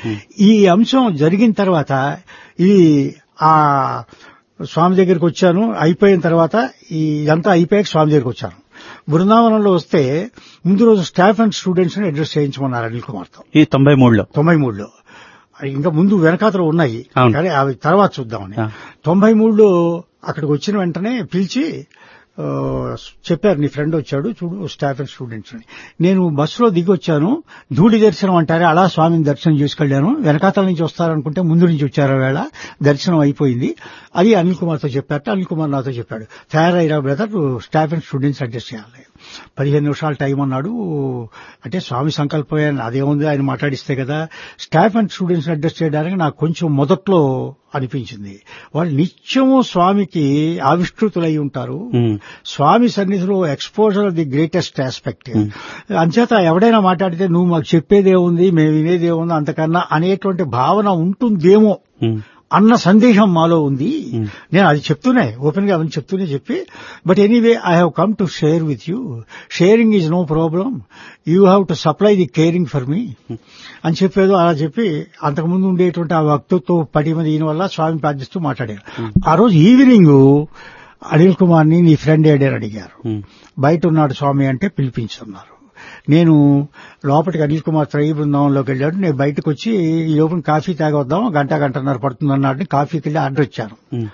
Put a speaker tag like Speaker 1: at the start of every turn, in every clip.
Speaker 1: ఈ అంశం జరిగిన తర్వాత ఇది ఆ స్వామి దగ్గరికి వచ్చాను అయిపోయిన తర్వాత ఈ ఇదంతా అయిపోయాక స్వామి దగ్గరికి వచ్చాను బృందావనంలో వస్తే ముందు రోజు స్టాఫ్ అండ్ స్టూడెంట్స్ ని అడ్రస్ చేయించమన్నారు అనిల్ కుమార్తో
Speaker 2: ఈ తొంభై మూడులో
Speaker 1: తొంభై మూడులో ఇంకా ముందు వెనకాతలు ఉన్నాయి
Speaker 2: అవును.
Speaker 1: కానీ అవి తర్వాత చూద్దామని
Speaker 2: ఆ.
Speaker 1: తొంభై మూడులో అక్కడికి వచ్చిన వెంటనే పిలిచి ఆ, చెప్పారు నీ ఫ్రెండ్ వచ్చాడు చూడు స్టాఫ్ అండ్ స్టూడెంట్స్ అని నేను బస్సులో దిగి వచ్చాను ధూళి దర్శనం అంటారే అలా స్వామిని దర్శనం చేసుకెళ్లాను వెనకాతల నుంచి వస్తారనుకుంటే ముందు నుంచి వచ్చారు వేళ దర్శనం అయిపోయింది అది అనిల్ కుమార్తో చెప్పారట అనిల్ కుమార్ నాతో చెప్పాడు తయారైరా brother staff and students adjust చేయాలి పదిహేను నిమిషాలు టైం అన్నాడు అంటే స్వామి సంకల్పమే అదేముంది ఆయన మాట్లాడిస్తే కదా స్టాఫ్ అండ్ స్టూడెంట్స్ అడ్జస్ట్ చేయడానికి నాకు కొంచెం మొదట్లో అనిపించింది వాళ్ళు నిత్యము స్వామికి ఆవిష్కృతులై ఉంటారు
Speaker 2: ఉమ్.
Speaker 1: స్వామి సన్నిధిలో ఎక్స్పోజర్ ది గ్రేటెస్ట్ ఆస్పెక్ట్ అంచేత ఎవడైనా మాట్లాడితే నువ్వు మాకు చెప్పేదేముంది మేము వినేదేముంది అంతకన్నా అనేటువంటి భావన ఉంటుందేమో
Speaker 2: ఉమ్.
Speaker 1: అన్న సందేహం మాలో ఉంది
Speaker 2: Hmm.
Speaker 1: నేను అది చెప్తూనే ఓపెన్ గా అవన్నీ చెప్తూనే చెప్పి but anyway I have come to share with you sharing is no problem you have to supply the caring for me అని చెప్పేదో అలా చెప్పి అంతకుముందు ఉండేటువంటి ఆ భక్తుతో పడి మీద ఈయన వల్ల స్వామి ప్రార్థిస్తూ మాట్లాడారు ఆ రోజు ఈవినింగ్ అనిల్ కుమార్ ని నీ ఫ్రెండ్ ఏడని అడిగారు
Speaker 2: ఉమ్.
Speaker 1: బయట ఉన్నాడు స్వామి అంటే పిలిపించున్నారు నేను లోపలికి అనిల్ కుమార్ త్రయీ బృందావంలోకి వెళ్ళాడు నేను బయటకు వచ్చి ఈ లోపల కాఫీ తాగొద్దాం గంట గంటన్నర పడుతుంది అన్నాడు కాఫీకి వెళ్ళి ఆర్డర్ ఇచ్చాను
Speaker 2: ఉమ్.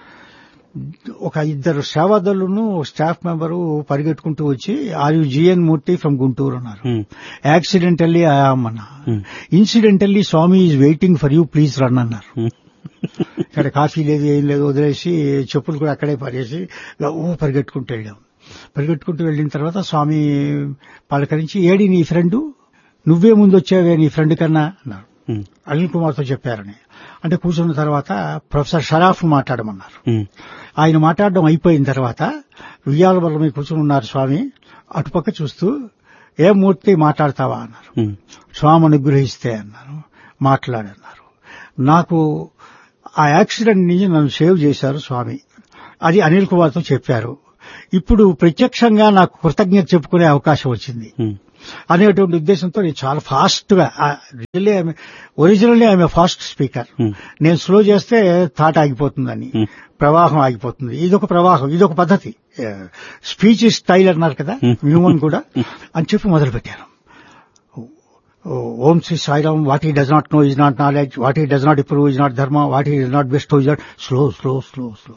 Speaker 1: ఒక ఇద్దరు సేవాదళ్ళును స్టాఫ్ మెంబరు పరిగెట్టుకుంటూ వచ్చి are you G N Murthy from Guntur అన్నారు
Speaker 2: ఉమ్.
Speaker 1: యాక్సిడెంటల్లీ ఐఆమ్ అన్నా
Speaker 2: um.
Speaker 1: Incidentally Swami is waiting for you please run అన్నారు
Speaker 2: ఉమ్.
Speaker 1: ఇక్కడ కాఫీ లేదు ఏం లేదు వదిలేసి చెప్పులు కూడా అక్కడే పడేసి ఓ పరిగెట్టుకుంటూ వెళ్ళాం పరిగెట్టుకుంటూ వెళ్ళిన తర్వాత స్వామి పలకరించి ఏడి నీ ఫ్రెండ్ నువ్వే ముందు వచ్చావే నీ ఫ్రెండ్ కన్నా అన్నారు
Speaker 2: ఉమ్.
Speaker 1: అనిల్ కుమార్తో చెప్పారని అంటే కూర్చున్న తర్వాత ప్రొఫెసర్ షరాఫ్ మాట్లాడమన్నారు
Speaker 2: ఉమ్.
Speaker 1: ఆయన మాట్లాడడం అయిపోయిన తర్వాత ఉయ్యాల వల్ల మీద కూర్చుని ఉన్నారు స్వామి అటుపక్క చూస్తూ ఏ మూర్తి మాట్లాడతావా అన్నారు
Speaker 2: ఉమ్.
Speaker 1: స్వామి అనుగ్రహిస్తే అన్నారు మాట్లాడన్నారు నాకు ఆ యాక్సిడెంట్ నుంచి నన్ను సేవ్ చేశారు స్వామి అది అనిల్ కుమార్తో చెప్పారు ఇప్పుడు ప్రత్యక్షంగా నాకు కృతజ్ఞత చెప్పుకునే అవకాశం వచ్చింది
Speaker 2: ఉమ్.
Speaker 1: అనేటువంటి ఉద్దేశంతో నేను చాలా ఫాస్ట్ గా really originally I'm fast speaker
Speaker 2: Hmm.
Speaker 1: నేను స్లో చేస్తే థాట్ ఆగిపోతుందని
Speaker 2: Hmm.
Speaker 1: ప్రవాహం ఆగిపోతుంది ఇదొక ప్రవాహం ఇదొక పద్ధతి స్పీచ్ స్టైల్ అన్నారు కదా
Speaker 2: Hmm.
Speaker 1: హ్యూమన్ కూడా అని చెప్పి మొదలు పెట్టాను Om Shri Sairam what he does not know is not knowledge what he does not improve is not dharma what he does not best is not slow slow slow slow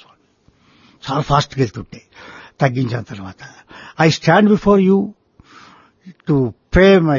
Speaker 1: చాలా ఫాస్ట్గా వెళ్తుంటే తగ్గించిన తర్వాత I stand before you to pay my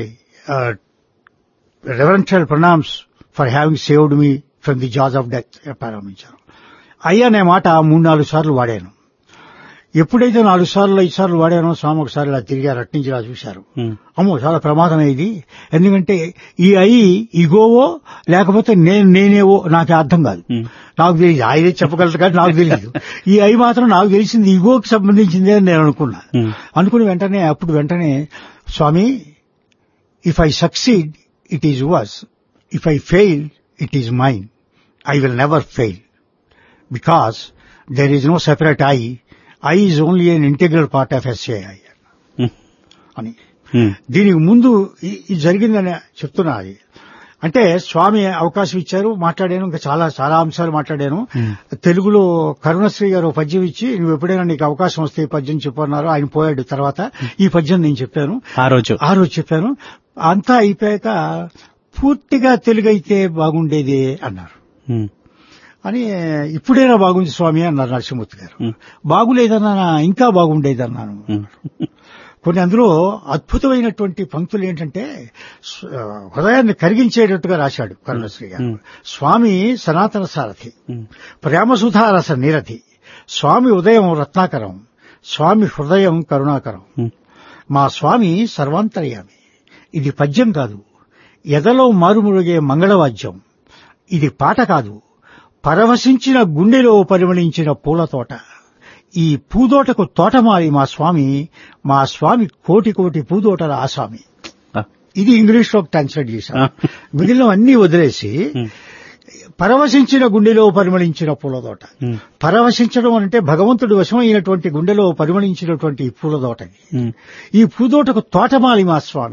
Speaker 1: reverential pranams for having saved me from the jaws of death ప్రారంభించారు అయ్యా అనే మాట మూడు నాలుగు సార్లు వాడాను ఎప్పుడైతే నాలుగు సార్లు ఐదు సార్లు వాడానో స్వామి ఒకసారి ఇలా తిరిగారు అట్నుంచి ఇలా చూశారు
Speaker 2: ఉమ్.
Speaker 1: అమ్మో చాలా ప్రమాదమే ఇది ఎందుకంటే ఈ అయి ఇగోవో లేకపోతే నేను నేనేవో నాకు అర్థం కాదు
Speaker 2: ఉమ్.
Speaker 1: నాకు తెలియదు ఆయనే చెప్పగలరు కానీ నాకు తెలియదు ఈ అయి మాత్రం నాకు తెలిసింది ఇగోకి సంబంధించిందే అని నేను అనుకున్నా
Speaker 2: ఉమ్.
Speaker 1: అనుకుని వెంటనే అప్పుడు వెంటనే Swami if I succeed it is yours if I fail it is mine I will never fail because there is no separate I I is only an integral part of SAI
Speaker 2: um.
Speaker 1: అని
Speaker 2: um.
Speaker 1: దీనికి ముందు ఇ- ఇది జరిగిందని చెప్తున్నా అది అంటే స్వామి అవకాశం ఇచ్చారు మాట్లాడాను ఇంకా చాలా చాలా అంశాలు మాట్లాడాను
Speaker 2: Hmm.
Speaker 1: తెలుగులో కరుణశ్రీ గారు ఓ పద్యం ఇచ్చి నువ్వు ఎప్పుడైనా నీకు అవకాశం వస్తే ఈ పద్యం చెప్పన్నారు ఆయన పోయాడు తర్వాత ఈ పద్యం నేను చెప్పాను
Speaker 2: ఆ రోజు
Speaker 1: ఆ రోజు చెప్పాను అంతా అయిపోయాక పూర్తిగా తెలుగు అయితే బాగుండేది అన్నారు
Speaker 2: ఉమ్.
Speaker 1: అని ఇప్పుడైనా బాగుంది స్వామి అన్నారు నరసింహమూర్తి గారు
Speaker 2: Hmm.
Speaker 1: బాగులేదన్నా ఇంకా బాగుండేది అన్నాను
Speaker 2: ఉమ్.
Speaker 1: కొన్ని అందులో అద్భుతమైనటువంటి పంక్తులు ఏంటంటే స్వ- హృదయాన్ని కరిగించేటట్టుగా రాశాడు కరుణశ్రీ గారు
Speaker 2: Hmm.
Speaker 1: స్వామి సనాతన సారథి
Speaker 2: ఉమ్.
Speaker 1: ప్రేమసుధారస నిరతి స్వామి ఉదయం రత్నాకరం స్వామి హృదయం కరుణాకరం
Speaker 2: ఉమ్.
Speaker 1: మా స్వామి సర్వాంతర్యామి ఇది పద్యం కాదు ఎదలో మారుమురుగే మంగళవాద్యం ఇది పాట కాదు పరవశించిన గుండెలో పరిమళించిన పూల తోట ఈ పూదోటకు తోటమాలి మా స్వామి మా స్వామి కోటి కోటి పూదోటల ఆసామి
Speaker 2: ఆ.
Speaker 1: ఇది ఇంగ్లీష్ లో ట్రాన్స్లేట్ చేశాను
Speaker 2: ఆ.
Speaker 1: మిగిలిన అన్ని వదిలేసి
Speaker 2: ఉమ్.
Speaker 1: పరవశించిన గుండెలో పరిమళించిన పూలతోట
Speaker 2: ఉమ్.
Speaker 1: పరవశించడం అంటే భగవంతుడు వశమైనటువంటి గుండెలో పరిమళించినటువంటి ఈ పూలతోట
Speaker 2: ఉమ్.
Speaker 1: ఈ పూదోటకు తోటమాలి మా స్వామి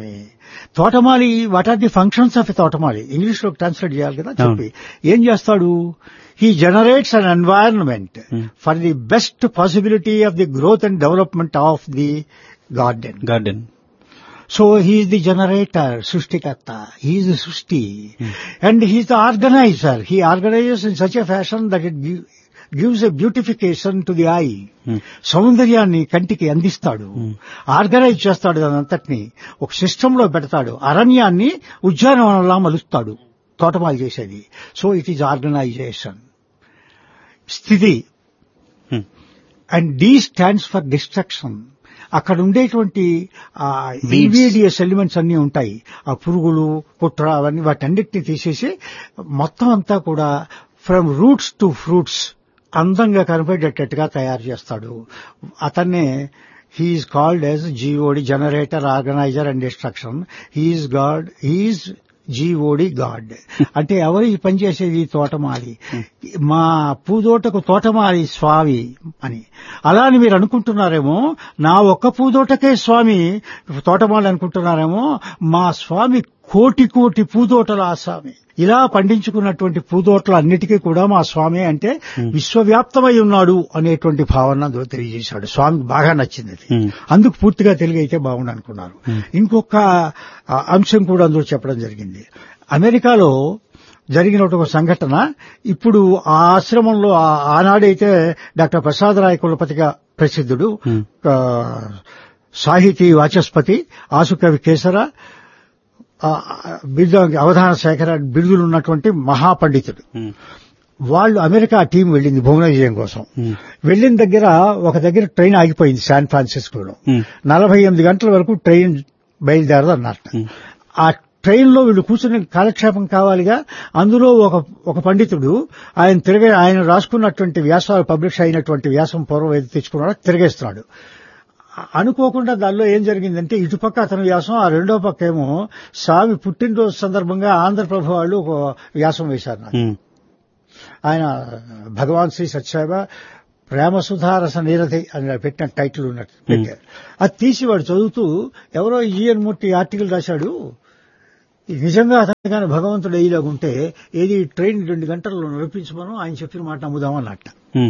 Speaker 1: తోటమాలి what are the functions of a తోటమాలి ఇంగ్లీష్ లో ట్రాన్స్లేట్ చేయాలి కదా చెప్పి ఏం చేస్తాడు he generates an environment for the best possibility of the growth and development of the garden
Speaker 2: garden
Speaker 1: so he's the generator సృష్టికర్త హీఈస్ ది సృష్టి and he's the organizer he organizers in such a fashion that it gives a beautification to the eye సౌందర్యాన్ని కంటికి అందిస్తాడు organise చేస్తాడు దానంతటిని ఒక system లో పెడతాడు అరణ్యాన్ని ఉద్యానవనంలా మలుస్తాడు తోటమాలు చేసేది సో ఇట్ ఈజ్ ఆర్గనైజేషన్ స్థితి and D stands for destruction అక్కడ ఉండేటువంటి ఇన్వీడియస్ ఎలిమెంట్స్ అన్ని ఉంటాయి ఆ పురుగులు కుట్ర అవన్నీ వాటన్నిటిని తీసేసి మొత్తం అంతా కూడా ఫ్రమ్ రూట్స్ టు ఫ్రూట్స్ అందంగా కనపడేటట్టుగా తయారు చేస్తాడు అతన్నే he's called as G O D generator organizer and destruction he's God he's G O D God అంటే ఎవరు ఈ పనిచేసేది తోటమాలి మా పూదోటకు తోటమాలి స్వామి అని అలా అని మీరు అనుకుంటున్నారేమో నా ఒక్క పూదోటకే స్వామి తోటమాలి అనుకుంటున్నారేమో మా స్వామి కోటి కోటి పూదోటల ఆ స్వామి ఇలా పండించుకున్నటువంటి పూదోటల అన్నిటికీ కూడా మా స్వామి అంటే విశ్వవ్యాప్తమై ఉన్నాడు అనేటువంటి భావన అందులో తెలియజేశాడు స్వామికి బాగా నచ్చింది అది. అందుకు పూర్తిగా తెలుగు అయితే బాగుండు అనుకున్నారు ఇంకొక ఆ, అంశం కూడా అందులో చెప్పడం జరిగింది అమెరికాలో జరిగిన ఒక సంఘటన ఇప్పుడు ఆ ఆశ్రమంలో ఆ- ఆనాడైతే డాక్టర్ ప్రసాద్ రాయ్ కులపతిగా ప్రసిద్ధుడు ఆ, సాహితీ వాచస్పతి ఆసుకవి కేసర ఆ, బిరుదు అవధాన శేఖర బిరుదులు ఉన్నటువంటి మహాపండితుడు వాళ్ళు అమెరికా టీం వెళ్ళింది భువన విజయం కోసం వెళ్ళిన దగ్గర ఒక దగ్గర ట్రైన్ ఆగిపోయింది శాన్ ఫ్రాన్సిస్కోలో నలభై ఎనిమిది గంటల వరకు ట్రైన్ బయలుదేరదు అన్నట్ట ఆ ట్రైన్ లో వీళ్ళు కూర్చుని కాలక్షేపం కావాలిగా అందులో ఒక ఒక పండితుడు ఆయన తిరగే ఆయన రాసుకున్నటువంటి వ్యాసాలు పబ్లిష్ అయినటువంటి వ్యాసం పూర్వం ఏది తెచ్చుకున్నాడో తిరగేస్తున్నాడు అనుకోకుండా దానిలో ఏం జరిగిందంటే ఇటుపక్క అతని వ్యాసం ఆ రెండో పక్క ఏమో స్వామి పుట్టినరోజు సందర్భంగా ఆంధ్రప్రభ వాళ్ళు ఒక వ్యాసం వేశారు నాకు ఆయన భగవాన్ శ్రీ సత్యసాయిబ ప్రేమ సుధారస నీరథి అని పెట్టిన టైటిల్ ఉన్నట్టు పెట్టారు అది తీసి వాడు చదువుతూ ఎవరో ఈఎన్ మూర్తి ఆర్టికల్ రాశాడు ఇది నిజంగా అతను కానీ భగవంతుడు అయ్యేలాగుంటే ఏది ట్రైన్ రెండు గంటల్లో నడిపించమను ఆయన చెప్పిన మాట నమ్ముదామన్నట్ట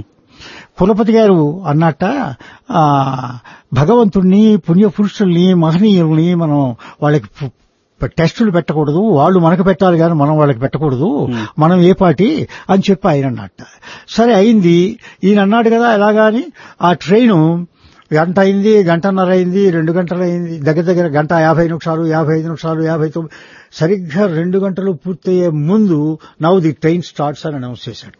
Speaker 1: కులపతి గారు అన్నట్ట ఆ, భగవంతుణ్ణి పుణ్యపురుషుల్ని మహనీయుల్ని మనం వాళ్ళకి పు- టెస్టులు పెట్టకూడదు వాళ్ళు మనకు పెట్టాలి కానీ మనం వాళ్ళకి పెట్టకూడదు మనం ఏ పాటి అని చెప్పి ఆయన అన్నట్ట సరే అయింది ఈయన అన్నాడు కదా ఎలాగాని ఆ ట్రైను గంట అయింది గంటన్నర అయింది రెండు గంటలు అయింది దగ్గర దగ్గర గంట యాభై నిమిషాలు యాభై ఐదు నిమిషాలు యాభై తొమ్మిది సరిగ్గా రెండు గంటలు పూర్తయ్యే ముందు నవ్ ది ట్రైన్ స్టార్ట్స్ అని అనౌన్స్ చేశాడు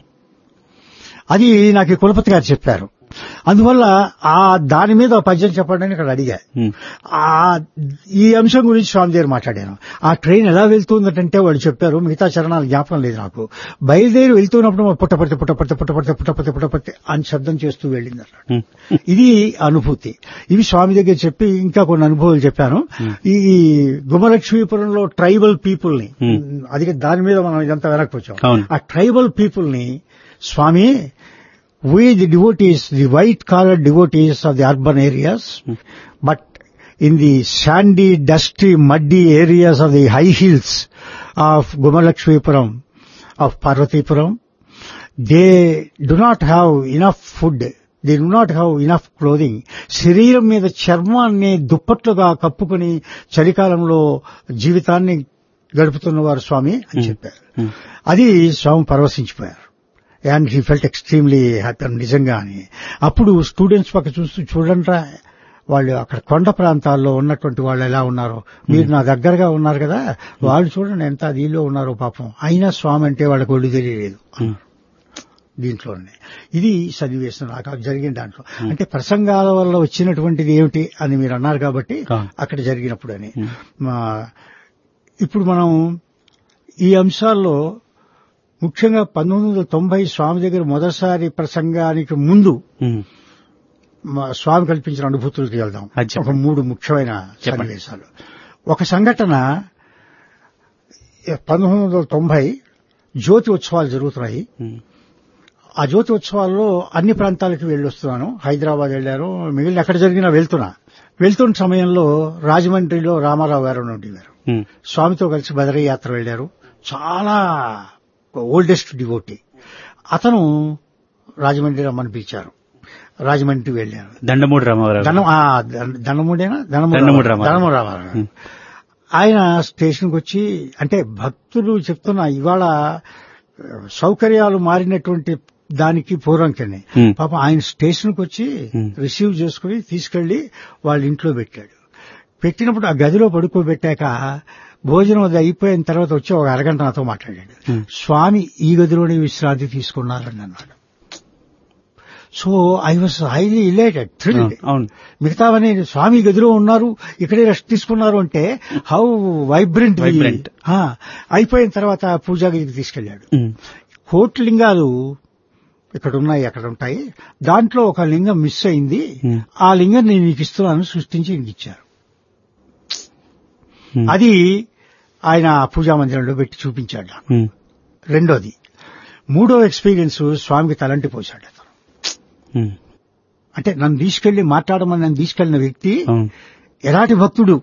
Speaker 1: అది నాకు ఈ కులపతి గారు చెప్పారు అందువల్ల ఆ దాని మీద ఒక పద్యం చెప్పండి ఇక్కడ అడిగా ఆ ఈ అంశం గురించి స్వామి దగ్గర మాట్లాడాను ఆ ట్రైన్ ఎలా వెళ్తుందంటే వాళ్ళు చెప్పారు మిగతా చరణాలు జ్ఞాపకం లేదు నాకు బయలుదేరి వెళ్తున్నప్పుడు పుట్టపడితే పుట్టపడితే పుట్టపడితే పుట్టపడితే పుట్టపడితే అని శబ్దం చేస్తూ వెళ్ళింది అన్నాడు ఇది అనుభూతి ఇవి స్వామి దగ్గర చెప్పి ఇంకా కొన్ని అనుభవాలు చెప్పాను ఈ గుమలక్ష్మీపురంలో ట్రైబల్ పీపుల్ ని అది దాని మీద మనం ఇదంతా వెనక్కి
Speaker 2: అవును.
Speaker 1: ఆ ట్రైబల్ పీపుల్ ని Swami we the devotees, the white collar devotees of the urban areas, but in the sandy, dusty, muddy areas of the high hills of Gumalakshmipuram, of Parvatipuram, they do not have enough food. They do not have enough clothing శరీరం మీద చర్మాన్ని దుప్పట్లుగా కప్పుకుని చలికాలంలో జీవితాన్ని గడుపుతున్నవారు స్వామి అని చెప్పారు అది స్వామి పరవశించిపోయారు and he felt extremely happy నిజంగా అని అప్పుడు స్టూడెంట్స్ పక్క చూస్తూ చూడండిరా వాళ్ళు అక్కడ కొండ ప్రాంతాల్లో ఉన్నటువంటి వాళ్ళు ఎలా ఉన్నారో మీరు నా దగ్గరగా ఉన్నారు కదా వాళ్ళు చూడండి ఎంత అదిలో ఉన్నారో పాపం అయినా స్వామి అంటే వాళ్ళకి ఒళ్ళు తెలియలేదు దీంట్లోనే ఇది సన్నివేశం నాకు అది జరిగిన దాంట్లో అంటే ప్రసంగాల వల్ల వచ్చినటువంటిది ఏమిటి అని మీరు అన్నారు కాబట్టి
Speaker 2: అవును.
Speaker 1: అక్కడ జరిగినప్పుడు అని మా- ఇప్పుడు మనం ఈ అంశాల్లో ముఖ్యంగా పంతొమ్మిది వందల తొంభై స్వామి దగ్గర మొదటిసారి ప్రసంగానికి ముందు మా స్వామి కల్పించిన అనుభూతులకు వెళ్దాం
Speaker 2: అది చెప్పండి.
Speaker 1: ఒక మూడు ముఖ్యమైన
Speaker 2: చెప్పండి.
Speaker 1: సన్నివేశాలు ఒక సంఘటన పంతొమ్మిది వందల తొంభై జ్యోతి ఉత్సవాలు జరుగుతున్నాయి ఆ జ్యోతి ఉత్సవాల్లో అన్ని ప్రాంతాలకు వెళ్ళి వస్తున్నాను హైదరాబాద్ వెళ్ళాను మిగిలిన ఎక్కడ జరిగినా వెళ్తున్నా వెళ్తున్న సమయంలో రాజమండ్రిలో రామారావు గారు అని ఉండేవారు
Speaker 2: ఉమ్,
Speaker 1: స్వామితో కలిసి బదరీ యాత్ర వెళ్లారు చాలా ఓల్డెస్ట్ డివోటీ అతను రాజమండ్రి రమ్మని పిలిచారు రాజమండ్రి వెళ్ళారు
Speaker 2: దండమూడి రామారావు
Speaker 1: ధనం ఆ, ధన- ధనముడేనా
Speaker 2: ధనముడు రామారావు.
Speaker 1: ధనముడు రామారావు
Speaker 2: ఉమ్,
Speaker 1: ఆయన స్టేషన్కి వచ్చి అంటే భక్తులు చెప్తున్న ఇవాళ ఆ, సౌకర్యాలు మారినటువంటి దానికి పూర్వంకనే
Speaker 2: ఉమ్,
Speaker 1: పాప ఆయన స్టేషన్కి వచ్చి
Speaker 2: Hmm.
Speaker 1: రిసీవ్ చేసుకుని తీసుకెళ్లి వాళ్ళ ఇంట్లో పెట్టాడు పెట్టినప్పుడు ఆ గదిలో పడుకోబెట్టాక భోజనం అది అయిపోయిన తర్వాత వచ్చి ఒక అరగంట నాతో మాట్లాడాడు
Speaker 2: Hmm.
Speaker 1: స్వామి ఈ గదిలోనే విశ్రాంతి తీసుకున్నారని అన్నాడు so I was highly elated thrill
Speaker 2: అవును
Speaker 1: మిగతావని స్వామి గదిలో ఉన్నారు ఇక్కడే రెస్ట్ తీసుకున్నారు అంటే హౌ వైబ్రెంట్
Speaker 2: Vibrant.
Speaker 1: అయిపోయిన తర్వాత పూజా గదికి తీసుకెళ్లాడు
Speaker 2: ఉమ్,
Speaker 1: కోటి లింగాలు ఇక్కడ ఉన్నాయి అక్కడ ఉంటాయి దాంట్లో ఒక లింగం మిస్ అయింది
Speaker 2: Hmm.
Speaker 1: ఆ లింగం నేను నీకు ఇస్తున్నాను సృష్టించి నీకు ఇచ్చారు
Speaker 2: ఉమ్,
Speaker 1: అది ఆయన పూజా మందిరంలో పెట్టి చూపించాడు నాకు.
Speaker 2: ఉమ్,
Speaker 1: రెండోది మూడో ఎక్స్పీరియన్స్ స్వామికి తలంటి పోశాడు అతను
Speaker 2: ఉమ్,
Speaker 1: అంటే నన్ను తీసుకెళ్లి మాట్లాడమని నన్ను తీసుకెళ్లిన వ్యక్తి
Speaker 2: అవును
Speaker 1: ఎలాంటి భక్తుడు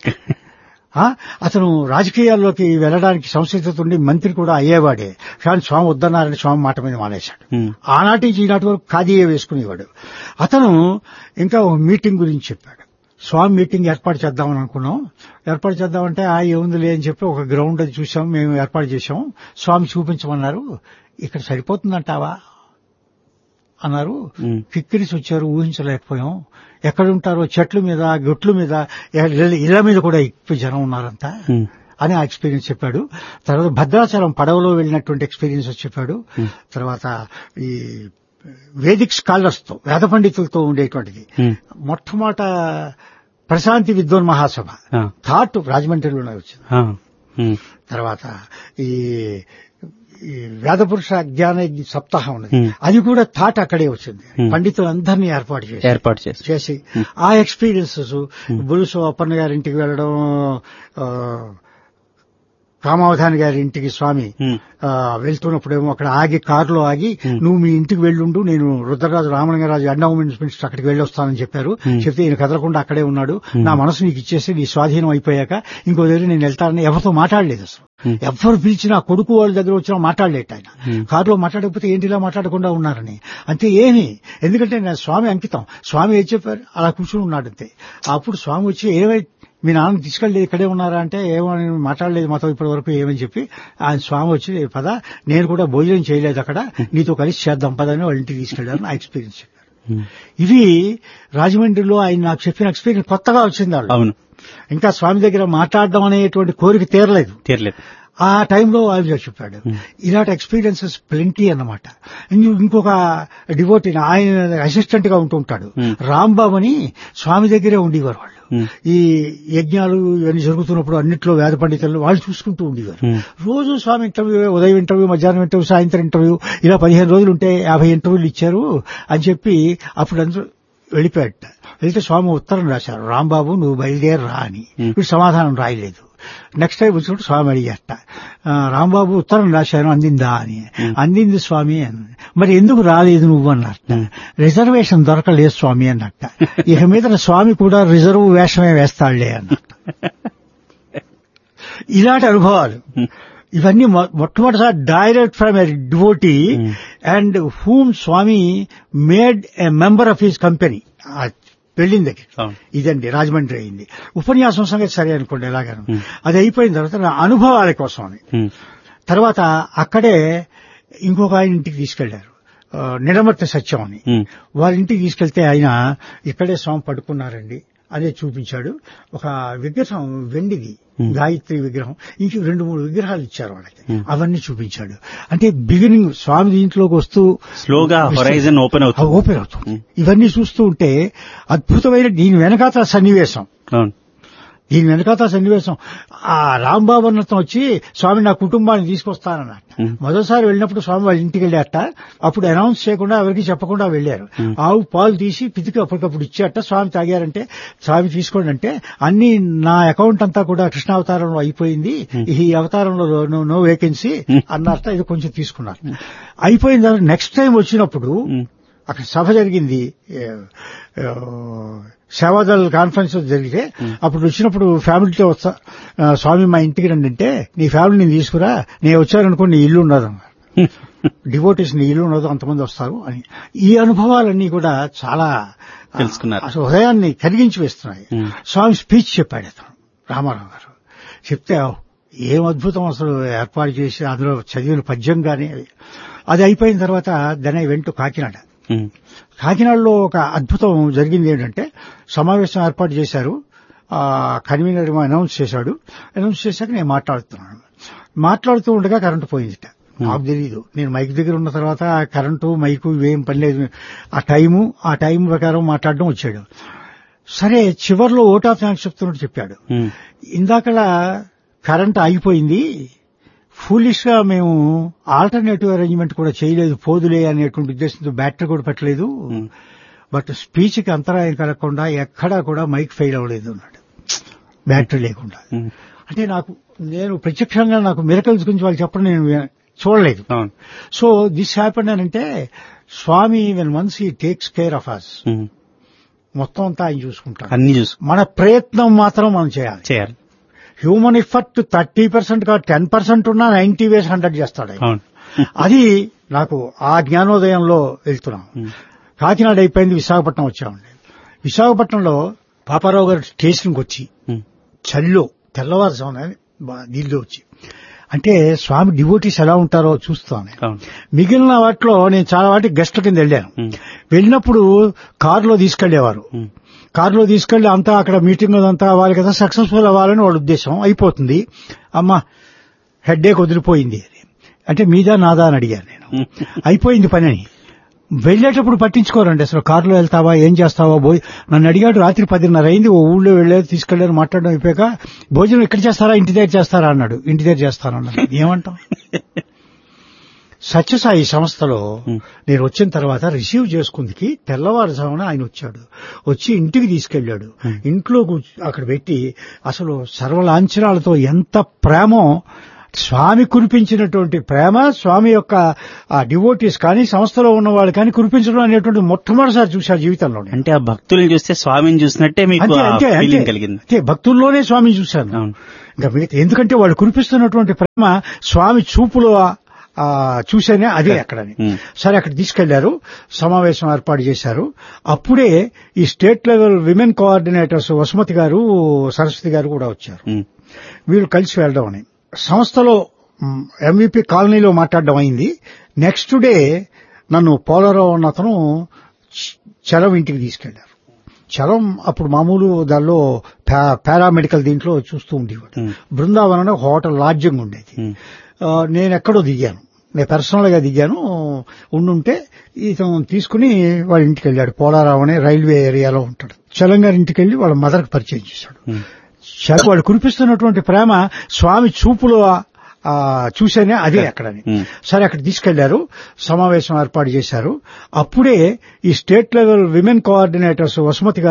Speaker 1: ఆ? అతను రాజకీయాల్లోకి వెళ్ళడానికి సంసిద్ధత ఉండి మంత్రి కూడా అయ్యేవాడే కానీ స్వామి వద్దన్నారని స్వామి మాట మీద మానేశాడు
Speaker 2: ఉమ్,
Speaker 1: ఆనాటి నుంచి ఈనాటి వరకు ఖాదీయే వేసుకునేవాడు అతను ఇంకా ఒక మీటింగ్ గురించి చెప్పాడు స్వామి మీటింగ్ ఏర్పాటు చేద్దామని అనుకున్నాం ఏర్పాటు చేద్దామంటే ఆ ఏముందిలే అని చెప్పి ఒక గ్రౌండ్ అది చూసాం మేము ఏర్పాటు చేశాం స్వామి చూపించమన్నారు ఇక్కడ సరిపోతుందంటావా అన్నారు
Speaker 2: ఉమ్,
Speaker 1: కిక్కిరిసి వచ్చారు ఊహించలేకపోయాం ఎక్కడుంటారో చెట్ల మీద గొట్ల మీద ఇళ్ళ- ఇళ్ల మీద కూడా ఎక్కువ జనం ఉన్నారంతా
Speaker 2: ఉమ్,
Speaker 1: అని ఆ ఎక్స్పీరియన్స్ చెప్పాడు తర్వాత భద్రాచలం పడవలో వెళ్ళినటువంటి ఎక్స్పీరియన్స్ చెప్పాడు
Speaker 2: Hmm.
Speaker 1: తర్వాత ఈ వేదిక్ స్కాలర్స్ తో వేద పండితులతో ఉండేటువంటిది
Speaker 2: ఉమ్,
Speaker 1: మొట్టమొదట ప్రశాంతి విద్వాన్ మహాసభ
Speaker 2: ఆ,
Speaker 1: థాట్ రాజమండ్రిలోనే వచ్చింది
Speaker 2: ఆ, ఉమ్,
Speaker 1: తర్వాత ఈ ఈ వేదపురుష జ్ఞాన సప్తాహం ఉన్నది
Speaker 2: Hmm.
Speaker 1: అది కూడా థాట్ అక్కడే వచ్చింది
Speaker 2: Hmm.
Speaker 1: పండితులందరినీ ఏర్పాటు చేసి
Speaker 2: ఏర్పాటు చేసి
Speaker 1: చేసి ఆ ఎక్స్పీరియన్సెస్ బులుసు అప్పన్న గారి ఇంటికి వెళ్ళడం ఆ, కామావధాని గారి ఇంటికి స్వామి
Speaker 2: ఉమ్,
Speaker 1: ఆ, వెళ్తున్నప్పుడేమో అక్కడ ఆగి కారులో ఆగి
Speaker 2: Hmm.
Speaker 1: నువ్వు మీ ఇంటికి వెళ్ళుండు నేను రుద్రరాజు రామలింగరాజు ఎండోమెంట్స్ మినిస్టర్ అక్కడికి వెళ్ళి వస్తానని చెప్పారు
Speaker 2: Hmm.
Speaker 1: చెప్తే ఈయన కదలకుండా అక్కడే ఉన్నాడు
Speaker 2: Hmm.
Speaker 1: నా మనసు నీకు ఇచ్చేసి నీ స్వాధీనం అయిపోయాక ఇంకో దగ్గర నేను వెళ్తానని ఎవరితో మాట్లాడలేదు అసలు
Speaker 2: Hmm.
Speaker 1: ఎవరు పిలిచినా కొడుకు వాళ్ళ దగ్గర వచ్చినా మాట్లాడలేట ఆయన
Speaker 2: Hmm.
Speaker 1: కారులో మాట్లాడకపోతే ఏంటి ఇలా మాట్లాడకుండా ఉన్నారని అంతే ఏమి ఎందుకంటే నా స్వామి అంకితం స్వామి ఏం చెప్పారు అలా కూర్చుని ఉన్నాడు అంతే అప్పుడు స్వామి వచ్చి ఏమై మీ నాన్న తీసుకెళ్ళలేదు ఇక్కడే ఉన్నారా అంటే ఏమని మాట్లాడలేదు మాతో ఇప్పటి వరకు ఏమని చెప్పి ఆయన స్వామి వచ్చి పద నేను కూడా భోజనం చేయలేదు అక్కడ నీతో కలిసి చేద్దాం పదని వాళ్ళ ఇంటికి తీసుకెళ్లారు నా ఎక్స్పీరియన్స్ చెప్పారు
Speaker 2: ఉమ్,
Speaker 1: ఇవి రాజమండ్రిలో ఆయన నాకు చెప్పిన ఎక్స్పీరియన్స్ కొత్తగా వచ్చింది వాళ్ళు
Speaker 2: అవును
Speaker 1: ఇంకా స్వామి దగ్గర మాట్లాడడం అనేటువంటి కోరిక తీరలేదు
Speaker 2: తీరలేదు
Speaker 1: ఆ టైంలో ఆయన చెప్పాడు ఇలాంటి ఎక్స్పీరియన్సెస్ ప్లెంటీ అన్నమాట ఇంకో- ఇంకొక డివోటీ ఆయన అసిస్టెంట్ గా ఉంటూ ఉంటాడు
Speaker 2: Hmm.
Speaker 1: రాంబాబు అని స్వామి దగ్గరే ఉండేవారు వాళ్ళు
Speaker 2: ఉమ్,
Speaker 1: ఈ యజ్ఞాలు ఇవన్నీ జరుగుతున్నప్పుడు అన్నిట్లో వేద పండితులు వాళ్ళు చూసుకుంటూ ఉండేవారు
Speaker 2: Hmm.
Speaker 1: రోజు స్వామి ఇంటర్వ్యూ ఉదయం ఇంటర్వ్యూ మధ్యాహ్నం ఇంటర్వ్యూ సాయంత్రం ఇంటర్వ్యూ ఇలా పదిహేను రోజులు ఉంటే యాభై ఇంటర్వ్యూలు ఇచ్చారు అని చెప్పి అప్పుడు అందరూ వెళ్ళిపోయాట వెళ్తే స్వామి ఉత్తరం రాశారు రాంబాబు నువ్వు బయలుదేరి రా అని
Speaker 2: Hmm.
Speaker 1: వీడు సమాధానం రాయలేదు నెక్స్ట్ టైం వచ్చినప్పుడు స్వామి అడిగేట "ఆ, రాంబాబు ఉత్తరం రాశాను అందిందా అని అందింది స్వామి అని మరి ఎందుకు రాలేదు నువ్వు అన్నట్ట రిజర్వేషన్ దొరకలేదు స్వామి అన్నట్ట ఇక మీద స్వామి కూడా రిజర్వ్ వేషమే వేస్తాడులే అన్నట్ట ఇలాంటి అనుభవాలు ఇవన్నీ మొ- మొట్టమొదటిసారి direct from a devotee
Speaker 2: Hmm.
Speaker 1: And whom Swami made a member of his company వెళ్ళిన దగ్గర
Speaker 2: అవును
Speaker 1: ఇదండి రాజమండ్రి అయింది ఉపన్యాసం సంగతి సరే అనుకోండి ఎలాగను
Speaker 2: Hmm.
Speaker 1: అది అయిపోయిన తర్వాత నా అనుభవాల కోసం అని
Speaker 2: ఉమ్,
Speaker 1: తర్వాత అక్కడే ఇంకొక ఆయన ఇంటికి తీసుకెళ్లారు ఆ, నిడమర్తి సత్యం అని
Speaker 2: ఉమ్,
Speaker 1: వాళ్ళ ఇంటికి తీసుకెళ్తే ఆయన ఇక్కడే స్వామి పడుకున్నారండి అదే చూపించాడు ఒక విగ్రహం వెండిది
Speaker 2: Hmm.
Speaker 1: గాయత్రి విగ్రహం ఇంక రెండు మూడు విగ్రహాలు ఇచ్చారు వాళ్ళకి
Speaker 2: Hmm.
Speaker 1: అవన్నీ చూపించాడు అంటే బిగినింగ్ స్వామి దీంట్లోకి వస్తూ
Speaker 2: స్లోగా హొరైజన్ ఓపెన్
Speaker 1: ఆ
Speaker 2: అవుతుంది
Speaker 1: ఓపెన్ అవుతుంది
Speaker 2: Hmm.
Speaker 1: ఇవన్నీ చూస్తూ ఉంటే అద్భుతమైన దీని వెనకాత సన్నివేశం
Speaker 2: అవును
Speaker 1: దీని వెనకాత సన్నివేశం ఆ రాంబాబు అన్నతం వచ్చి స్వామి నా కుటుంబాన్ని తీసుకొస్తానన్నట్ట
Speaker 2: Hmm.
Speaker 1: మొదటిసారి వెళ్ళినప్పుడు స్వామి వాళ్ళ ఇంటికి వెళ్ళారట అప్పుడు అనౌన్స్ చేయకుండా ఎవరికి చెప్పకుండా వెళ్ళారు
Speaker 2: Hmm.
Speaker 1: ఆవు పాలు తీసి పితికి అప్పటికప్పుడు ఇచ్చారట స్వామి తాగారంటే స్వామి తీసుకోండి అంటే అన్ని నా అకౌంట్ అంతా కూడా కృష్ణావతారంలో అయిపోయింది ఈ అవతారంలో నో- నో వేకెన్సీ
Speaker 2: Hmm.
Speaker 1: అన్నట్ట ఇది కొంచెం తీసుకున్నారు అయిపోయిన తర్వాత నెక్స్ట్ టైం వచ్చినప్పుడు
Speaker 2: ఉమ్,
Speaker 1: అక్కడ సభ జరిగింది ఏ, ఏ, సేవాదళ కాన్ఫరెన్స్ జరిగితే అప్పుడు వచ్చినప్పుడు ఫ్యామిలీతో వస్తా ఆ, స్వామి మా ఇంటికి రండి అంటే నీ ఫ్యామిలీని తీసుకురా నేను వచ్చారనుకో నీ ఇల్లు ఉండదు అన్నారు డివోటీస్ నీ ఇల్లు ఉండదు అంతమంది వస్తారు అని ఈ అనుభవాలన్నీ కూడా చాలా ఆ,
Speaker 2: తెలుసుకున్నారు.
Speaker 1: అసలు హృదయాన్ని కరిగించి వేస్తున్నాయి
Speaker 2: Hmm.
Speaker 1: స్వామి స్పీచ్ చెప్పాడు అతను రామారావు గారు చెప్తే ఏం అద్భుతం అసలు ఏర్పాటు చేసి అందులో చదివిన పద్యం కానీ అది అయిపోయిన తర్వాత దెన్ ఐ వెంట కాకినాడ
Speaker 2: ఉమ్,
Speaker 1: కాకినాడలో ఒక అద్భుతం జరిగింది ఏంటంటే సమావేశం ఏర్పాటు చేశారు ఆ కన్వీనర్ ఏమో అనౌన్స్ చేశాడు అనౌన్స్ చేశాక నేను మాట్లాడుతున్నాను మాట్లాడుతూ ఉండగా కరెంటు పోయిందిట నాకు తెలియదు నేను మైక్ దగ్గర ఉన్న తర్వాత కరెంటు మైకు ఇవేం పని లేదు ఆ టైము ఆ టైం ప్రకారం మాట్లాడడం వచ్చాడు సరే చివర్లో ఓట్ ఆఫ్ థ్యాంక్స్ చెప్తున్నట్టు చెప్పాడు
Speaker 2: ఉమ్,
Speaker 1: ఇందాకలా కరెంట్ ఆగిపోయింది ఫూలిష్ గా మేము ఆల్టర్నేటివ్ అరేంజ్మెంట్ కూడా చేయలేదు పోదులే అనేటువంటి ఉద్దేశంతో బ్యాటరీ కూడా పెట్టలేదు
Speaker 2: ఉమ్.
Speaker 1: బట్ స్పీచ్ కి అంతరాయం కలగకుండా ఎక్కడా కూడా మైక్ ఫెయిల్ అవ్వలేదు అన్నాడు బ్యాటరీ లేకుండా
Speaker 2: ఉమ్.
Speaker 1: అంటే నాకు నేను ప్రత్యక్షంగా నాకు మిరకల్స్ గురించి వాళ్ళు చెప్పడం నేను చూడలేదు
Speaker 2: అవును
Speaker 1: సో దిస్ హ్యాపెండ్ అని అంటే Swami when once he takes care of us
Speaker 2: um.
Speaker 1: మొత్తం అంతా ఆయన చూసుకుంటాడు
Speaker 2: అన్ని చూసు
Speaker 1: మన ప్రయత్నం మాత్రం మనం చేయాలి
Speaker 2: చేయాలి
Speaker 1: హ్యూమన్ ఎఫర్ట్ థర్టీ పర్సెంట్ కాదు టెన్ పర్సెంట్ ఉన్నా నైన్టీ వేస్ హండ్రెడ్ చేస్తాడు ఆయన.
Speaker 2: అవును
Speaker 1: అది నాకు ఆ జ్ఞానోదయంలో వెళ్తున్నాం
Speaker 2: ఉమ్,
Speaker 1: కాకినాడ అయిపోయింది విశాఖపట్నం వచ్చామండి విశాఖపట్నంలో పాపారావు గారు స్టేషన్కి వచ్చి
Speaker 2: ఉమ్,
Speaker 1: చలిలో తెల్లవారుజామున బా- నీళ్ళు వచ్చి అంటే స్వామి డివోటీస్ ఎలా ఉంటారో చూస్తాను నేను.
Speaker 2: అవును
Speaker 1: మిగిలిన వాటిలో నేను చాలా వాటికి గెస్ట్ కింద వెళ్ళాను
Speaker 2: ఉమ్,
Speaker 1: వెళ్ళినప్పుడు కారులో తీసుకెళ్లేవారు
Speaker 2: ఉమ్,
Speaker 1: కారులో తీసుకెళ్లి అంతా అక్కడ మీటింగ్ అదంతా అవ్వాలి కదా సక్సెస్ఫుల్ అవ్వాలని వాళ్ళ ఉద్దేశం అయిపోతుంది అమ్మ హెడ్ఏక్ వదిలిపోయింది అని. అంటే మీదా నాదా అని అడిగాను నేను
Speaker 2: ఉమ్.
Speaker 1: అయిపోయింది పని అని వెళ్ళేటప్పుడు పట్టించుకోరండి అసలు కారులో వెళ్తావా ఏం చేస్తావా పోయి నన్ను అడిగాడు రాత్రి పదిన్నర అయింది ఓ ఊళ్ళో వెళ్ళారు తీసుకెళ్లారు మాట్లాడడం అయిపోయాక భోజనం ఇక్కడ చేస్తారా ఇంటి దగ్గర చేస్తారా అన్నాడు ఇంటి దగ్గర చేస్తానన్నాడు ఏమంటాం సత్యసాయి సంస్థలో
Speaker 2: Hmm.
Speaker 1: నేను వచ్చిన తర్వాత రిసీవ్ చేసుకుందికి తెల్లవారుజామున ఆయన వచ్చాడు వచ్చి ఇంటికి తీసుకెళ్లాడు
Speaker 2: Hmm.
Speaker 1: ఇంట్లో కూర్చు- అక్కడ పెట్టి అసలు సర్వలాంఛనాలతో ఎంత ప్రేమో స్వామి కురిపించినటువంటి ప్రేమ స్వామి యొక్క ఆ డివోటీస్ కానీ సంస్థలో ఉన్న వాళ్ళు కానీ కురిపించడం అనేటువంటి మొట్టమొదటిసారి చూశారు జీవితంలో నేను.
Speaker 2: అంటే ఆ భక్తుల్ని చూస్తే స్వామిని చూసినట్టే మీకు
Speaker 1: అంతే అంతే
Speaker 2: ఫీలింగ్
Speaker 1: అంతే
Speaker 2: కలిగింది
Speaker 1: అంతే భక్తుల్లోనే స్వామిని చూశాను
Speaker 2: అవును
Speaker 1: ఇంకా మిగతా ఎందుకంటే వాళ్ళు కురిపిస్తున్నటువంటి ప్రేమ స్వామి చూపులో ఆ, చూసేనే అదే అక్కడని
Speaker 2: ఉమ్.
Speaker 1: సరే అక్కడ తీసుకెళ్లారు సమావేశం ఏర్పాటు చేశారు అప్పుడే ఈ state level women coordinators Vasumathi garu Saraswathi గారు కూడా వచ్చారు
Speaker 2: ఉమ్,
Speaker 1: వీళ్ళు కలిసి వెళ్ళడం అని సంస్థలో ఎంవిపి కాలనీలో మాట్లాడడం అయింది నెక్స్ట్ డే నన్ను పోలరావు అన్న అతను చ- చలం ఇంటికి తీసుకెళ్లారు చలం అప్పుడు మామూలు దానిలో పా- పారామెడికల్ దీంట్లో చూస్తూ ఉండేవాడు
Speaker 2: ఉమ్,
Speaker 1: బృందావనంలో హోటల్ లాడ్జింగ్ ఉండేది
Speaker 2: ఉమ్,
Speaker 1: ఆ, నేను ఎక్కడో దిగాను నేను పర్సనల్ గా దిగాను ఉండుంటే ఇతను తీసుకుని వాళ్ళ ఇంటికి వెళ్ళాడు పోలారావు అనే రైల్వే ఏరియాలో ఉంటాడు చలంగారి ఇంటికి వెళ్ళి వాళ్ళ మదర్కి పరిచయం చేశాడు
Speaker 2: ఉమ్.
Speaker 1: చ- వాళ్ళు కురిపిస్తున్నటువంటి ప్రేమ స్వామి చూపులో ఆ, చూసేనే అదే అక్కడని
Speaker 2: ఉమ్.
Speaker 1: సరే అక్కడ తీసుకెళ్లారు సమావేశం ఏర్పాటు చేశారు అప్పుడే ఈ state level women coordinators Vasumathi గారు